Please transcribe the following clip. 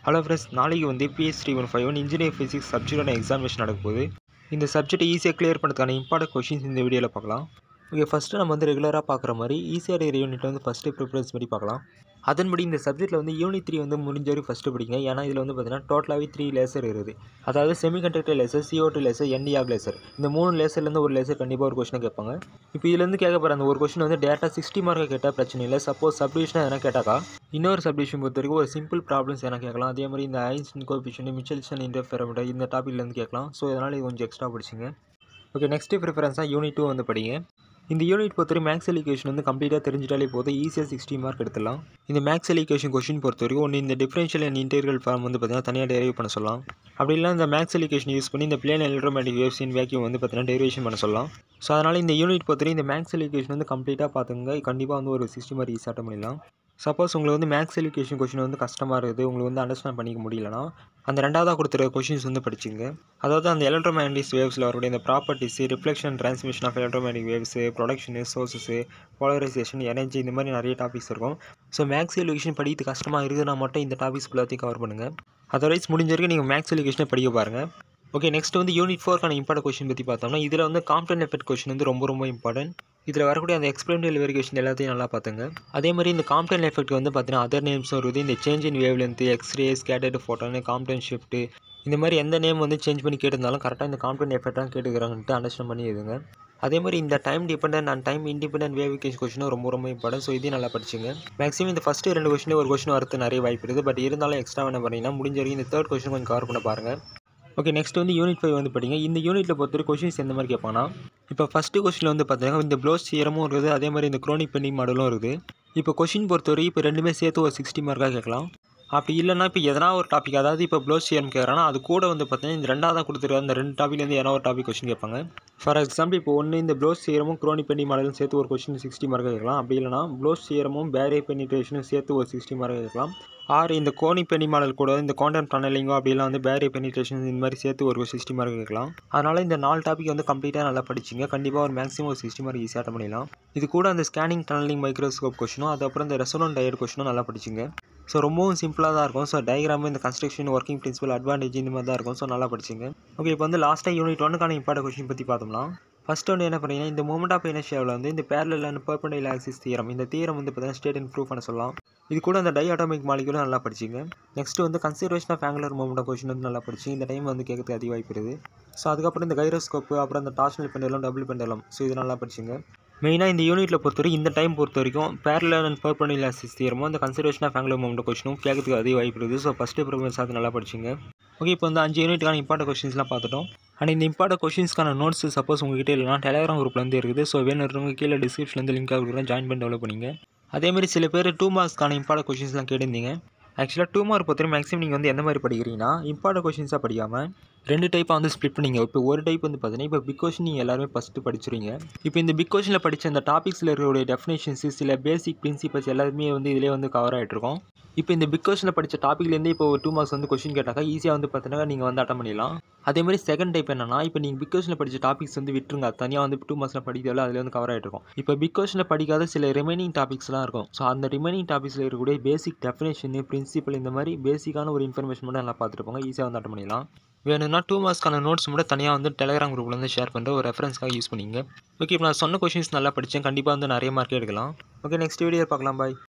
hello friends நாளைக்கு வந்து BS three one five one engineer physics சப்ஜெக்டான எக்ஸாமினேஷன் நடக்க போகுது இந்த சப்ஜெக்ட்டை ஈஸியாக கிளியர் பண்ணுறதுக்கான இம்பார்ட்டன்ட் கொஷின்ஸ் இந்த வீடியோவில் பார்க்கலாம் ஓகே ஃபஸ்ட்டு நம்ம வந்து ரெகுலராக பார்க்குற மாதிரி ஈஸியாக இருக்கிற யூனிட் வந்து ஃபஸ்ட்டு ப்ரிஃபரன்ஸ் படி பார்க்கலாம் அதன்படி இந்த சப்ஜெக்ட்டில் வந்து யூனிட் த்ரீ வந்து முடிஞ்ச வரைக்கும் ஃபஸ்ட்டு படிங்க ஏன்னா இதில் வந்து பார்த்தீங்கன்னா டோட்டலாகவே த்ரீ லேசர் இருக்குது அதாவது semiconductor laser CO2 two laser NDR laser இந்த மூணு லேசர்லேருந்து ஒரு லேசர் கண்டிப்பாக ஒரு கொஸ்டினை கேட்பாங்க இப்போ இதுலேருந்து கேட்க போகிற அந்த ஒரு கொஸ்டின் வந்து டேட்டா சிக்ஸ்டி மார்க்கை கேட்டால் பிரச்சனை இல்லை சப்போஸ் சப்டிவிஷனாக எதனா கேட்டாக்கா இன்னொரு சப்டிவிஷன் பொறுத்த வரைக்கும் ஒரு சிம்பிள் ப்ராப்ளம்ஸ் எதனா கேட்கலாம் அதே மாதிரி இந்த ஐன்ஸ்டின் கோபிஷன் மிச்சல்சன் இன்டர்ஃபெரமீட்டர் இந்த டாப்பிக்லேருந்து கேட்கலாம் ஸோ இதனால் இது கொஞ்சம் எக்ஸ்ட்ரா படிச்சிங்க ஓகே நெக்ஸ்ட்டு ப்ரிஃபரன்ஸாக யூனிட் டூ வந்து படிங்க இந்த யூனிட் பொறுத்தவரை மேக்ஸ் எலிகேஷன் வந்து கம்ப்ளீட்டாக தெரிஞ்சிட்டாலே போதும் ஈஸியாக சிக்ஸ்டி மார்க் எடுத்துடலாம் இந்த மேக்ஸ் எலிகேஷன் கொஷின் பொறுத்த வரைக்கும் ஒன்று இந்த டிஃபரன்ஷியல் அண்ட் இன்டெகிரல் ஃபார்ம் வந்து பார்த்தீங்கன்னா தனியாக டெரைவ் பண்ண சொல்லலாம் அப்படி இல்லை இந்த மேக்ஸ் எலிகேஷன் யூஸ் பண்ணி இந்த plane electromagnetic waves in vacuum வந்து பார்த்தீங்கன்னா டெரிவேஷன் பண்ண சொல்லலாம் ஸோ அதனால் இந்த யூனிட் பொறுத்தவரை இந்த மேக்ஸ் எலிகேஷன் வந்து கம்ப்ளீட்டாக பார்த்துங்க கண்டிப்பாக வந்து ஒரு சிக்ஸ்டி மார்க் ஈஸியாக அட்டன் பண்ணிடலாம் சப்போஸ் உங்களுக்கு வந்து மேக்ஸ் எலிகேஷன் கொஷின் வந்து கஷ்டமாக இருக்குது உங்களுக்கு வந்து அண்டர்ஸ்டாண்ட் பண்ணிக்க முடியலனா அந்த ரெண்டாவதாக கொடுத்துருக்க கொஷின்ஸ் வந்து படிச்சுங்க அதாவது அந்த எலக்ட்ரோமேட்டிக்ஸ் வேவ்ஸில் வரக்கூடிய இந்த properties reflection transmission of electromagnetic waves production sources polarization energy இந்த மாதிரி நிறைய டாபிக்ஸ் இருக்கும் ஸோ மேக்ஸ் எலிகேஷன் படிக்கிறது கஷ்டமாக இருக்குதுன்னா மட்டும் இந்த டாபிக்ஸ் ஃபுல்லாத்தையும் கவர் பண்ணுங்கள் அதர்வைஸ் முடிஞ்ச வரைக்கும் நீங்கள் மேக்ஸ் எலிகேஷனை படிக்க பாருங்கள் ஓகே நெக்ஸ்ட் வந்து யூனிட் ஃபோர்க்கான இம்பார்ட்டன் கொஷின் பற்றி பார்த்தோம்னா இதில் வந்து காம்ப்டன் எஃபெக்ட் கொஷின் வந்து ரொம்ப ரொம்ப இம்பார்ட்டன்ட் இதில் வரக்கூடிய அந்த எக்ஸ்பிளேண்டல் வெரிகேஷன் எல்லாத்தையும் நல்லா பார்த்துங்க அதே மாதிரி இந்த காம்ப்டன் எஃபெக்ட் வந்து பார்த்தீங்கன்னா அதர் நேம்ஸும் இருக்குது இந்த change in wavelength x ray scattered photon Compton shift இந்த மாதிரி எந்த நேம் வந்து சேஞ்ச் பண்ணி கேட்டிருந்தாலும் கரெக்டாக இந்த காம்ப்டன் எஃபெக்டாக கேட்டுக்கிறாங்கன்ட்டு அண்டர்ஸ்டாண்ட் பண்ணி எழுதுங்க அதே மாதிரி இந்த time dependent and time independent wave equation கொஷினும் ரொம்ப ரொம்ப இம்பார்ட்டன் ஸோ இதையும் நல்லா படிச்சுங்க மேக்ஸிமம் இந்த ஃபஸ்ட்டு ரெண்டு கொஷினில் ஒரு கொஷின் வரது நிறைய வாய்ப்பு இருக்குது பட் இருந்தாலும் எக்ஸ்ட்ரா என்ன பண்ணீங்கன்னா முடிஞ்ச வரைக்கும் இந்த தேர்ட் கொஷின் கொஞ்சம் கவர் பண்ண பாருங்கள் ஓகே நெக்ஸ்ட் வந்து யூனிட் ஃபைவ் வந்து படிங்க இந்த யூனிட்டில் பொறுத்தவரை கொஷின்ஸ் எந்த மாதிரி கேட்பாங்கன்னா இப்போ ஃபஸ்ட்டு கொஸ்டினில் வந்து பார்த்தீங்கன்னா இந்த ப்ளோஸ் சீரமும் இருக்குது அதே மாதிரி இந்த க்ரோனிக் பெண்டிங் மாடலும் இருக்குது இப்போ கொஷின் பொறுத்தவரை இப்போ ரெண்டுமே சேர்த்து ஒரு சிக்ஸ்டி மார்க்காக கேட்கலாம் அப்படி இல்லைனா இப்போ எதனா ஒரு டாபிக் அதாவது இப்போ ப்ளோஸ் சீரம் கேட்குறாங்கன்னா அது கூட வந்து பார்த்தீங்கன்னா இந்த ரெண்டாவது கொடுத்துருக்க அந்த ரெண்டு டாப்பிக்லேருந்து எதனா ஒரு டாபிக் கொஸ்டின் கேட்பாங்க ஃபார் எக்ஸாம்பிள் இப்போ ஒன்று இந்த ப்ளோஸ் சீரமும் க்ரோனிக் பெண்டிங் மாடலும் சேர்த்து ஒரு கொஸ்டின் சிக்ஸ்டி மார்க்காக கேட்கலாம் அப்படி இல்லைனா ப்ளோஸ் சீரமும் பேரே பெனிட்ரேஷனும் சேர்த்து ஒரு சிக்ஸ்டி மார்க்காக கேட்கலாம் ஆறு இந்த கோனி பெனி மாடல் கூட இந்த கான்டென்ட் டனலிங்கோ அப்படிலாம் வந்து பேரி பெனிட்ரேஷன் இந்த மாதிரி சேர்த்து ஒரு சிக்ஸ்டி மார்க் கேட்கலாம் அதனால் இந்த நாலு டாபிக் வந்து கம்ப்ளீட்டாக நல்லா படிச்சிங்க கண்டிப்பாக ஒரு மேக்ஸிமம் ஒரு சிக்ஸ்டி மார்க் ஈஸியாக பண்ணிடலாம் இது கூட அந்த ஸ்கேனிங் டனலிங் மைக்ரோஸ்கோப் கொஷினும் அதுக்கப்புறம் இந்த ரெசோனன் டயர் கொஷினும் நல்லா படிச்சிங்க ஸோ ரொம்பவும் சிம்பிளாக தான் இருக்கும் ஸோ டயக்ராம் இந்த கன்ஸ்ட்ரக்ஷன் ஒர்க்கிங் பிரின்சிபல் அட்வான்டேஜ் இந்த மாதிரி தான் இருக்கும் ஸோ நல்லா படிச்சிங்க ஓகே இப்போ வந்து லாஸ்ட்டாக யூனிட் ஒன்னுக்கான இம்பார்ட்டன் கொஷின் பற்றி பார்த்தோம்னா ஃபஸ்ட் ஒன்று என்ன பண்ணீங்கன்னா இந்த மூமெண்ட் ஆஃப் இனர்ஷியாவில் வந்து இந்த பேரல் அண்ட் பர்பண்டிகுலர் ஆக்சிஸ் தீரம் இந்த தீரம் வந்து பார்த்தீங்கன்னா ஸ்டேட் இன் ப்ரூவ் பண்ண சொல்லலாம் இது கூட அந்த டை ஆட்டோமிக் மாலிகுலும் நல்லா படிச்சிங்க நெக்ஸ்ட் வந்து conservation of angular momentum question வந்து நல்லா படிச்சு இந்த டைம் வந்து கேட்கறதுக்கு அதிக வாய்ப்பு இருக்குது ஸோ அதுக்கப்புறம் இந்த கைரோஸ்கோப்பு அப்புறம் இந்த torsional pendulum double pendulum so இது நல்லா படிச்சிங்க மெயினாக இந்த யூனிட்டில் பொறுத்த வரைக்கும் இந்த டைம் பொறுத்த வரைக்கும் பேரலர் அண்ட் பர்பண்டிகுலர் ஆக்சிஸ் தீரமும் அந்த கன்சர்வேஷன் ஆஃப் ஆங்குலர் மூமெண்ட் கொஷினும் கேட்கறதுக்கு அதிக வாய்ப்பு இருக்குது ஸோ ஃபஸ்ட்டு ப்ரிஃபரன்ஸ் அது நல்லா படிச்சிங்க ஓகே இப்போ வந்து அஞ்சு யூனிட்டுக்கான இம்பார்ட்டன் கொஷின்ஸ்லாம் பார்த்துட்டோம் அண்ட் இந்த இம்பார்ட்டன் கொஷின்ஸ்க்கான நோட்ஸ் சப்போஸ் உங்ககிட்ட இல்லைனா டெலிகிராம் குரூப்லேருந்து இருக்குது ஸோ வேணுறவங்க கீழே டிஸ்கிரிப்ஷன்லேருந்து லிங்க் கொடுக்குறேன் ஜாயின் பண்ணி டெவலப் பண்ணிங்க அதேமாதிரி சில பேர் டூ மார்க்ஸ்க்கான இம்பார்ட்டன் கொஷின்ஸ்லாம் கேட்டிருந்தீங்க ஆக்சுவலாக டூ மார்க் பொறுத்தவரை மேக்ஸிமம் நீங்கள் வந்து எந்த மாதிரி படிக்கிறீங்கன்னா இம்பார்ட்டன் கொஷின்ஸாக படிக்காமல் ரெண்டு டைப்பாக வந்து ஸ்ப்ளிட் பண்ணிங்க இப்போ ஒரு டைப் வந்து பார்த்தீங்கன்னா இப்போ பிக் கொஷின் நீங்கள் எல்லாருமே ஃபஸ்ட்டு படிச்சிருங்க இப்போ இந்த பிக் கொஷனில் படித்த அந்த டாபிக்ஸில் இருக்கக்கூடிய டெஃபினேஷன்ஸ் சில பேசிக் பிரின்சிபல்ஸ் எல்லாருமே வந்து இதிலே வந்து கவர் ஆகிட்ருக்கோம் இப்போ இந்த பிக் கொஷனில் படித்த டாப்பிக்லேருந்து இப்போ ஒரு டூ மார்க்ஸ் வந்து கொஷின் கேட்டாக்கா ஈஸியாக வந்து பார்த்தீங்கன்னா நீங்கள் வந்து அட்டன் பண்ணிடலாம் அதே மாதிரி செகண்ட் டைப் என்னன்னா இப்போ நீங்கள் பிக் கொஷனில் படித்த டாபிக்ஸ் வந்து விட்டுருங்க அது தனியாக வந்து டூ மார்க்ஸில் படிக்கிறதால அதில் வந்து கவர் ஆகிட்டு இருக்கும் இப்போ பிக் கொஷனில் படிக்காத சில ரிமைனிங் டாபிக்ஸ்லாம் இருக்கும் ஸோ அந்த ரிமைனிங் டாபிக்ஸில் இருக்கக்கூடிய பேசிக் டெஃபினேஷன் பிரின்சிபல் இந்த மாதிரி பேசிக்கான ஒரு இன்ஃபர்மேஷன் மட்டும் நல்லா பார்த்துட்டு போங்க ஈஸியாக வந்து அட்டன் பண்ணிடலாம் வேணும்னா டூ மார்க்ஸ்க்கான நோட்ஸ் மட்டும் தனியாக வந்து டெலிகிராம் குரூப்பில் வந்து ஷேர் பண்ணுற ஒரு ரெஃபரன்ஸ்க்காக யூஸ் பண்ணிங்க ஓகே இப்போ நான் சொன்ன கொஷின்ஸ் நல்லா படித்தேன் கண்டிப்பாக வந்து நிறைய மார்க் எடுக்கலாம் ஓகே நெக்ஸ்ட் வீடியோ பார்க்கலாம் பாய்